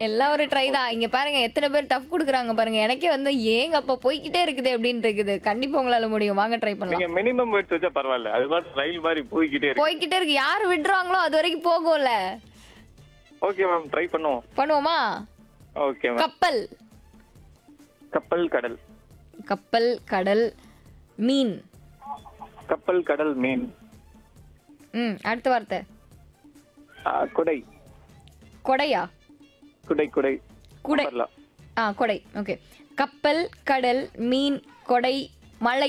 எல்லாம் ஒரு ட்ரை தான் இங்க பாருங்க எத்தனை பேர் டஃப் குடுக்குறாங்க பாருங்க எனக்கே வந்து ஏங்க அப்ப போய்க்கிட்டே இருக்குது அப்படின்னு இருக்குது கண்டிப்பா உங்களால முடியும் வாங்க ட்ரை பண்ணலாம் நீங்க மினிமம் எடுத்து வச்சா பரவாயில்ல அது மாதிரி ரயில் மாதிரி போய்கிட்டே இருக்கு போய்க்கிட்டே இருக்கு யார் விடுறாங்களோ அது வரைக்கும் போகும்ல ஓகே மேம் ட்ரை பண்ணுவோம் பண்ணுவோமா ஓகே மேம் கப்பல் கப்பல் கடல் கப்பல் கடல் மீன் கப்பல் கடல் மீன் ம் அடுத்த வார்த்தை ஆ, குடை கொடையா குடை குடை குடை வரலாம் ஆ கொடை ஓகே கப்பல் கடல் மீன் கொடை மழை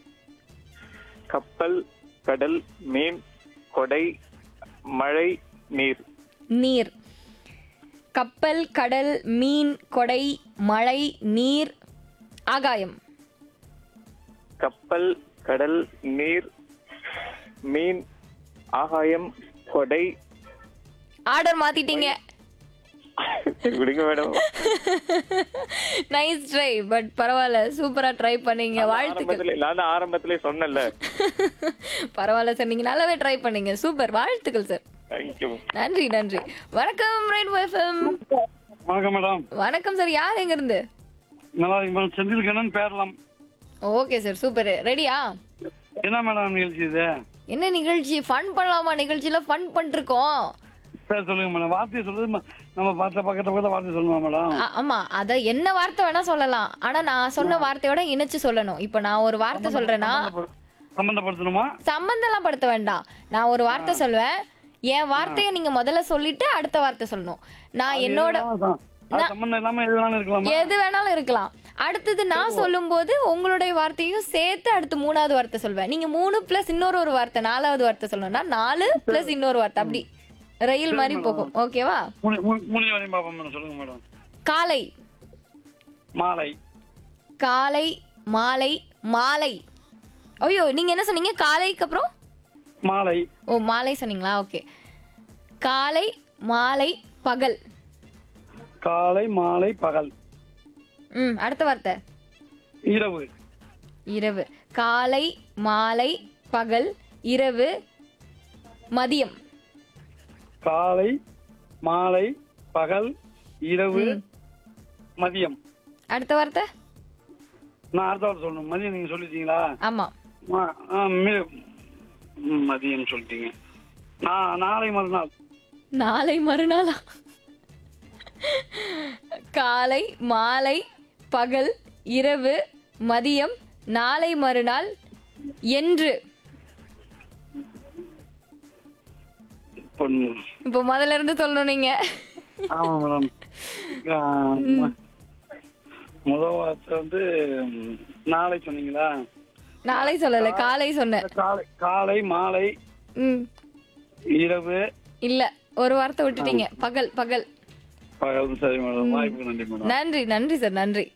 கப்பல் கடல் மீன் கொடை மழை நீர் நீர் கப்பல் கடல் மீன் கொடை மழை நீர் ஆகாயம் கப்பல் கடல் நீர் மீன் ஆகாயம் கொடை ஆர்டர் மாத்திட்டீங்க விடுங்க மேடம் நைஸ் ட்ரை பட் பரவாயில்ல சூப்பரா ட்ரை பண்ணீங்க வாழ்த்துக்கள் ஆரம்பத்துல நான் தான் ஆரம்பத்திலே சொன்னேன்ல பரவாயில்ல சார் நீங்க நல்லாவே ட்ரை பண்ணீங்க சூப்பர் வாழ்த்துக்கள் சார் தேங்க்யூ நன்றி நன்றி வணக்கம் ரெயின்போ எஃப்எம் வணக்கம் மேடம் வணக்கம் சார் யார் எங்க இருந்து நல்லா இருக்கு மேடம் செந்தில் கண்ணன் பேரலாம் ஓகே சார் சூப்பர் ரெடியா என்ன மேடம் நிகழ்ச்சி இது என்ன நிகழ்ச்சி ஃபன் பண்ணலாமா நிகழ்ச்சியில ஃபன் பண்ணிருக்கோம் பேர் சொல்லுங்க மேடம் வார்த்தையை சொல்லுது ம- நம்ம பார்த்த பக்கத்துல பக்கத்துல வார்த்தை சொல்லணுமா மேடம் ஆ- ஆமா அத என்ன வார்த்தை வேணா சொல்லலாம் ஆனா நான் சொன்ன வார்த்தையோட இணைச்சு சொல்லணும் இப்போ நான் ஒரு வார்த்தை சொல்றேன்னா சம்பந்தப்படுத்தணுமா சம்பந்தம்லாம் படுத்த வேண்டாம் நான் ஒரு வார்த்தை சொல்லுவேன் என் வார்த்தையை நீங்க முதல்ல சொல்லிட்டு அடுத்த வார்த்தை சொல்லணும் நான் என்னோட அதான். அது சம்பந்தம் இல்லாம எது வேணாலும் இருக்கலாம் எது வேணாலும் இருக்கலாம் அடுத்தது நான் சொல்லும்போது உங்களுடைய வார்த்தையும் சேர்த்து அடுத்து மூணாவது வார்த்தை சொல்வேன் நீங்க மூணு பிளஸ் இன்னொரு ஒரு வார்த்தை நாலாவது வார்த்தை சொல்லணும்னா நாலு பிளஸ் இன்னொரு வார்த்தை அப்படி ரயில் மாதிரி போகும் ஓகேவா மூணு மூணு- மூணு வரையும் பார்ப்போம் மேடம் சொல்லுங்க மேடம் காலை மாலை காலை மாலை மாலை ஐயோ நீங்க என்ன சொன்னீங்க காலைக்கு அப்புறம் மாலை ஓ மாலை சொன்னீங்களா ஓகே காலை மாலை பகல் காலை மாலை பகல் ம் அடுத்த வார்த்தை இரவு இரவு காலை மாலை பகல் இரவு மதியம் காலை மாலை பகல் இரவு மதியம் அடுத்த வார்த்தை நான் அடுத்த வாரம் சொல்லணும் மதியம் நீங்க சொல்லிட்டீங்களா ஆமா ஆ, ஆ, மி- ம், மதியம் சொல்லிட்டீங்க நான் நாளை மறுநாள் நாளை மறுநாளா காலை மாலை பகல் இரவு மதியம் நாளை மறுநாள் என்று பொண்ணு இப்போ முதல்ல இருந்து சொல்லணும் நீங்க ஆமா மேடம் ஆ, ம- முதல் வார்த்தை வந்து ம், நாளை சொன்னீங்களா நாளை சொல்லல காலை சொன்னேன் காலை காலை மாலை ம் இரவு இல்ல ஒரு வார்த்தை விட்டுட்டீங்க பகல் பகல் பகல் சரி மேடம் வாய்ப்புக்கு நன்றி மேடம் நன்றி நன்றி சார் நன்றி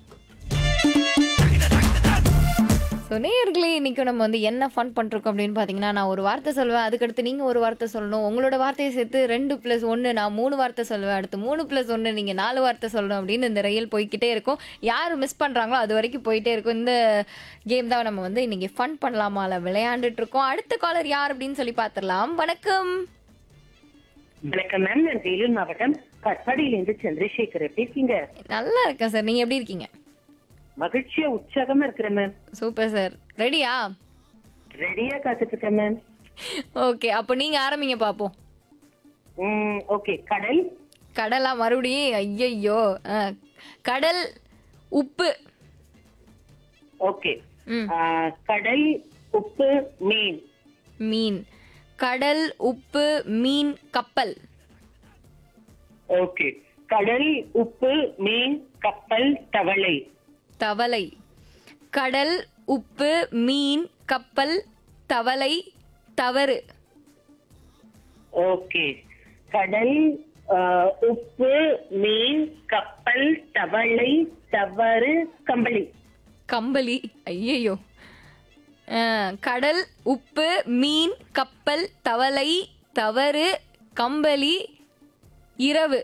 ஸோ நேயர்களே இன்னைக்கு நம்ம வந்து என்ன ஃபன் பண்ணிருக்கோம் அப்படின்னு பார்த்தீங்கன்னா நான் ஒரு வார்த்தை சொல்லுவேன் அதுக்கடுத்து நீங்கள் ஒரு வார்த்தை சொல்லணும் உங்களோட வார்த்தையை சேர்த்து ரெண்டு ப்ளஸ் ஒன்று நான் மூணு வார்த்தை சொல்லுவேன் அடுத்து மூணு ப்ளஸ் ஒன்று நீங்கள் நாலு வார்த்தை சொல்லணும் அப்படின்னு இந்த ரயில் போய்க்கிட்டே இருக்கும் யார் மிஸ் பண்ணுறாங்களோ அது வரைக்கும் போயிட்டே இருக்கும் இந்த கேம் தான் நம்ம வந்து இன்னைக்கு ஃபன் பண்ணலாமால விளையாண்டுட்டு இருக்கோம் அடுத்த காலர் யார் அப்படின்னு சொல்லி பார்த்துடலாம் வணக்கம் வணக்கம் மேம் நான் வேலூர் மாவட்டம் கட்பாடியிலிருந்து சந்திரசேகர் எப்படி இருக்கீங்க நல்லா இருக்கேன் சார் நீங்கள் எப்படி இருக்கீங்க மகிழ்ச்சியா உற்சாகமா இருக்கிறேன் மேம் சூப்பர் சார் ரெடியா ரெடியா காத்துட்டு இருக்கேன் மேம் ஓகே அப்போ நீங்கள் ஆரம்பிங்க பார்ப்போம் ம் ஓகே கடல் கடலா மறுபடியும் ஐயையோ ஆ, கடல் உப்பு ஓகே ம். ஆ, கடல் உப்பு மீன் மீன் கடல் உப்பு மீன் கப்பல் ஓகே கடல் உப்பு மீன் கப்பல் தவளை தவளை கடல் உப்பு மீன் கப்பல் தவளை தவறு ஓகே கடல் ஆ, உப்பு மீன் கப்பல் தவளை தவறு கம்பளி கம்பளி ஐயையோ ஆ, கடல் உப்பு மீன் கப்பல் தவளை தவறு கம்பளி இரவு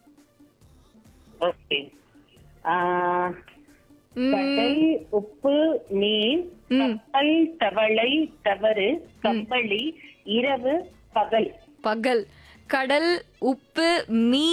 ஓகே ஆ, ம், கடல் உப்பு மீன் கப்பல் தவளை தவறு கம்பளி இரவு பகல் பகல் கடல் உப்பு மீன்